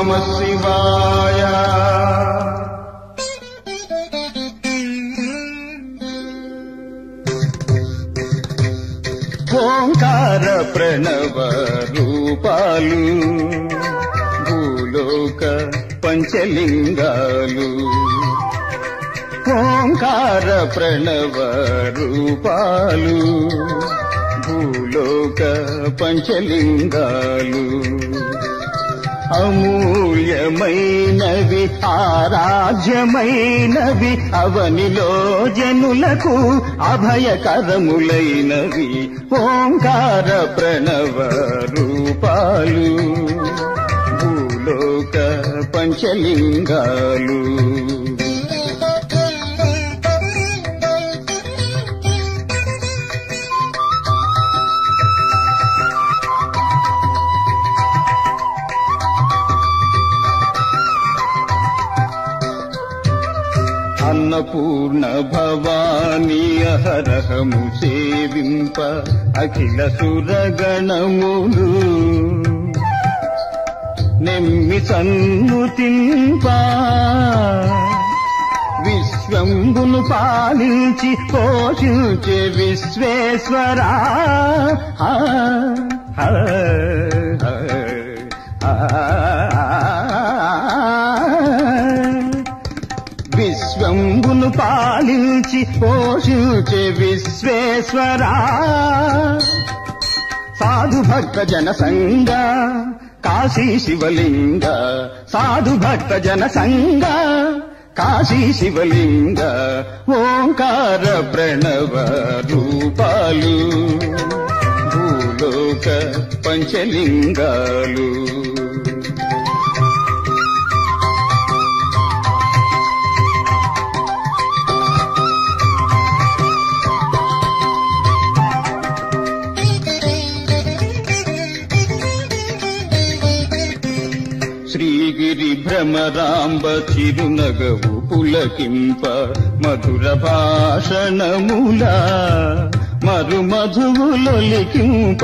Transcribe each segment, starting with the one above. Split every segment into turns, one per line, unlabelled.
నమ శివాయ ఓంకార ప్రణవ రూపాలు భూలోక పంచలింగాలు ఓంకార ప్రణవ రూపాలు భూలోక పంచలింగాలు అమూల్యమైనవి ఆరాధ్యమైనవి అవనిలో జనులకు అభయకరములైనవి ఓంకార ప్రణవ రూపాలు భూలోక పంచలింగాలు అన్నపూర్ణ భవానీ అహరహము సేవింప అఖిల సురగణములు నెమ్మి సన్నుతింప విశ్వంబును పాలించి పోషించే విశ్వేశ్వరా ఆ, ఆ, ఆ, ఆ. విశ్వంబును పాలించి పోషించే విశ్వేశ్వరా సాధు భక్త జన సంగ కాశీ శివలింగ సాధు భక్త జన సంగ కాశీ శివలింగ ఓంకార ప్రణవ రూపాలు భూలోక పంచలింగాలు శ్రీగిరి భ్రమరాంబ చిరునగవు పులకింప మధుర భాషణముల మరు మధువులొలికింప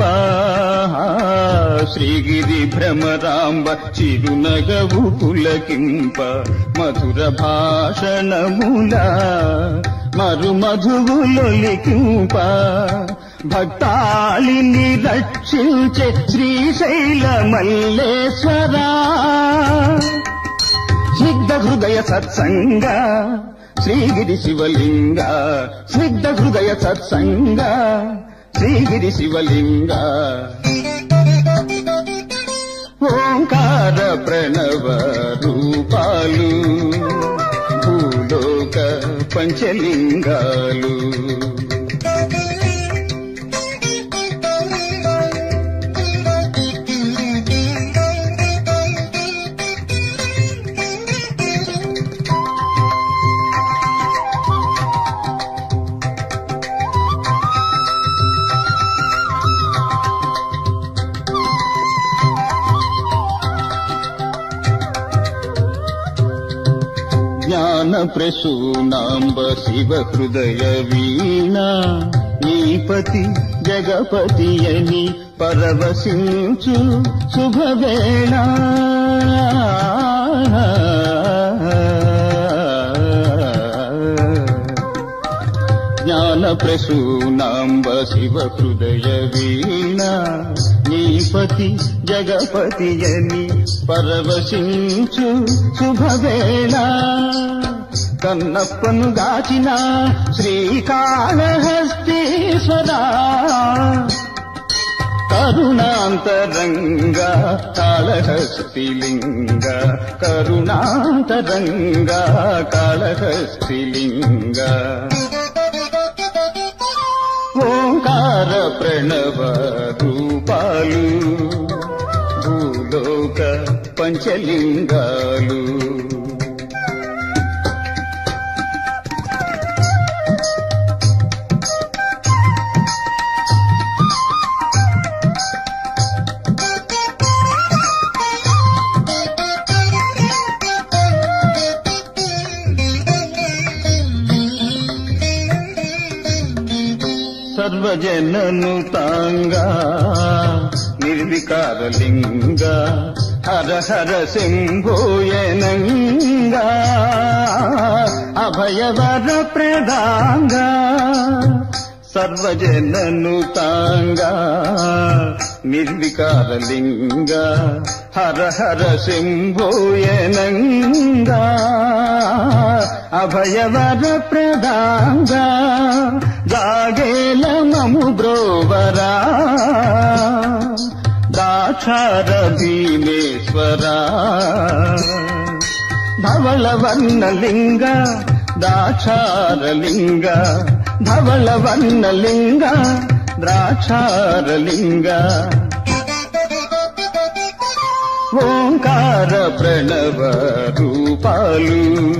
శ్రీగిరి భ్రమరాంబ చిరునగవు పులకింప మధుర భాషణముల మరు మధువులొలికింప భక్తాళిని రక్షించే శ్రీశైల మల్లేశ్వరా స్నిగ్ధ హృదయ సత్సంగ శ్రీగిరి శివలింగ స్నిగ్ధ హృదయ సత్సంగ శ్రీగిరి శివలింగ ఓంకార ప్రణవ రూపాలు భూలోక పంచలింగాలు జ్ఞాన ప్రసూనాంబ శివ హృదయ వీణ నీపతి జగపతి అని పరవశించు శుభవేళ జ్ఞాన ప్రసూనాంబ శివ హృదయ వీణ నీపతి జగపతి అని పరవశించు శుభవేళ కన్నప్పను గాచిన శ్రీకాళహస్తీశ్వరా కరుణాంతరంగ కాళహస్తిలింగ కరుణాంతరంగ కాళహస్తిలింగ ఓంకార ప్రణవ రూపాలు భూలోక పంచలింగాలు సర్వజనను తాంగా నిర్వికారలింగ హర హర శంభోయనంగా అభయవర ప్రదాంగా సర్వజననుతాంగా నిర్వికారలింగ హర హర శంభోయనంగా అభయవర ప్రదాంగా జాగేల మము బ్రోవరా దాక్షార భీమేశ్వరా ధవళవర్ణలింగ ద్రాక్షారలింగ ధవళవర్ణలింగ ద్రాక్షారలింగ ఓంకార ప్రణవ రూపాలు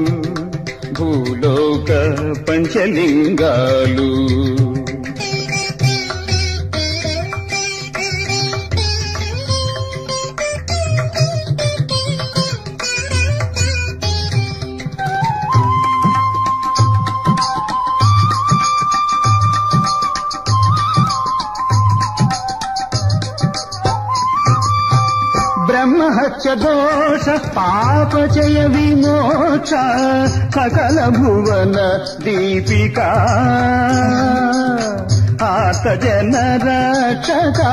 భూలోక పంచలింగాలు బ్రహ్మహత్య దోష పాపచయ విమోచ సకల భువన దీపికా ఆత జన రక్షక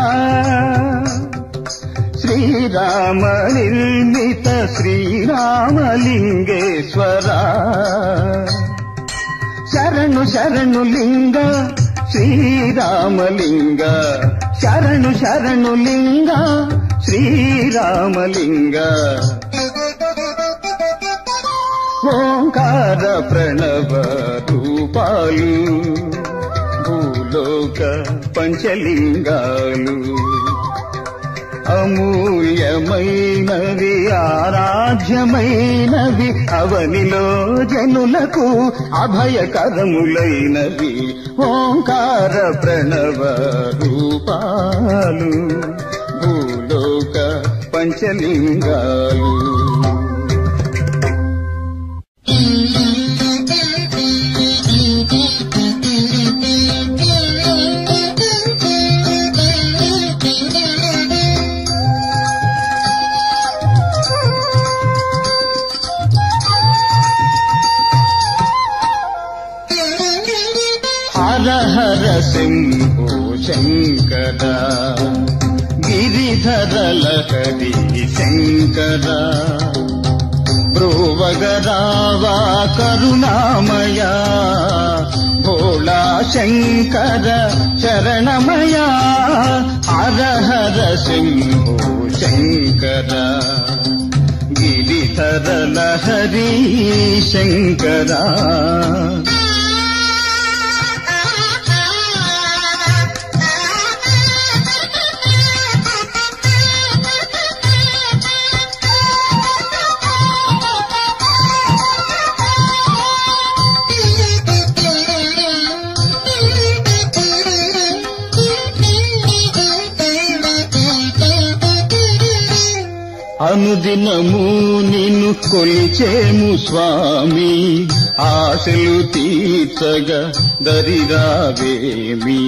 శ్రీరామ నిర్మిత శ్రీరామలింగేశ్వర శరణు శరణు లింగ శ్రీరామలింగ శరణు శరణు లింగ శ్రీరామలింగ ఓంకార ప్రణవ రూపాలు భూలోక పంచలింగాలు అమూల్యమైనవి ఆరాధ్యమైనవి అవనిలో జనులకు అభయకరములైనవి ఓంకార ప్రణవ రూపాలు భూలోక పంచలింగాలు హర హర శంభో శంకర గిరిధర లహరి శంకర బ్రువగరావా కరుణామయ భోళా శంకర శరణమయ హర హర శంభో శంకర గిరిధర లహరి శంకర అనుదినము నిన్ను కొలిచేము స్వామి ఆశలు తీర్చగా దరిరావేమి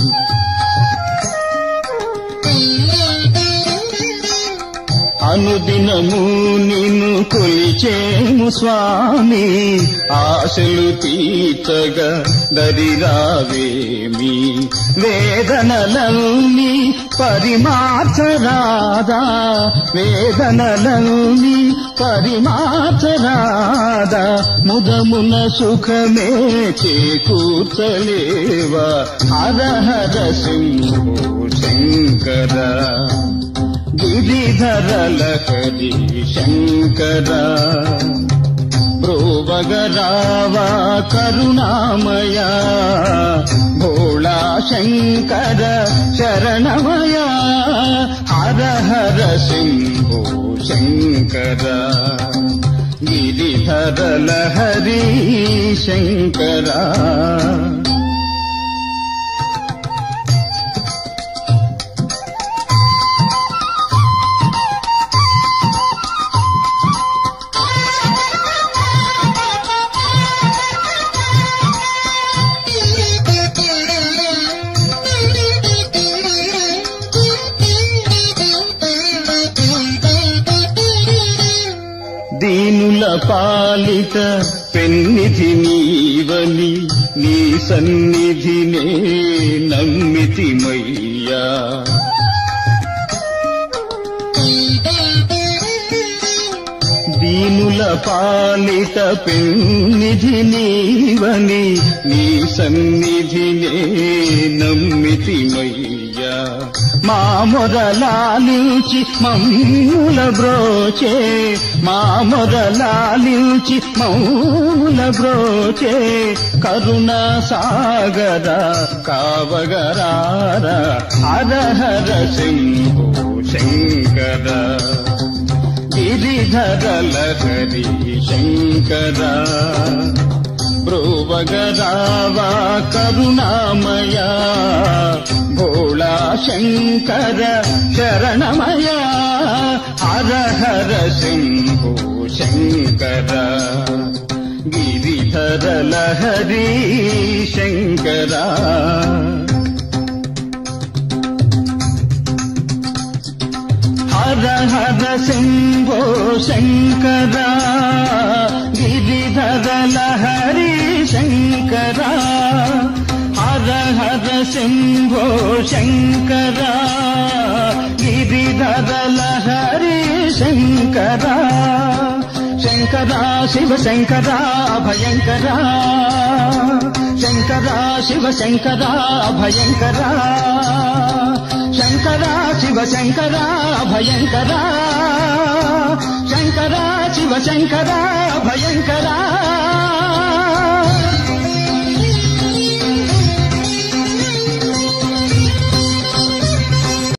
అనుదినము నిన్ను కొలిచేము స్వామి ఆశలు తీర్చగా దరిరావేమి వేదనలన్నీ పరిమార్చరాదా వేదనలన్నీ పరిమార్చరాదా ముదమున సుఖమే చేకూర్చలేవా హరహర సింహో శంకర గిరిధర లహరి శంకర బ్రోవగరావా కరుణామయ భోళా శంకర శరణమయ హర హర సింహో శంకర గిరిధర లహరి శంకర దీనుల పాలిత పెన్నిధి నీవని నీ సన్నిధినే నమ్మితిమయ్యా దీనుల పాలిత పెన్నిధి నీవని నీ సన్నిధినే నమ్మితిమయ్యా మా మొదలాలించి మమ్ముల బ్రోచే మా మొదలాలించి మమ్ముల బ్రోచే కరుణ సాగర కావగరార హరహర శంభో శంకర గిరిధర లహరి శంకర బ్రువగరావా కరుణామయా భోళా శంకర శరణమయా హర హర శంభో శంకర గిరిధర లహరి శంకర హర హర శంభో శంకర గిరిధర లహరి శంకర హర హర శంభో శంకర గిరిధర లహరి శంకర శంకర శివ శంకర భయంకర శంకర శివ శంకర భయంకర శంకర శివ శంకర భయంకర శంకర శివ శంకర భయంకర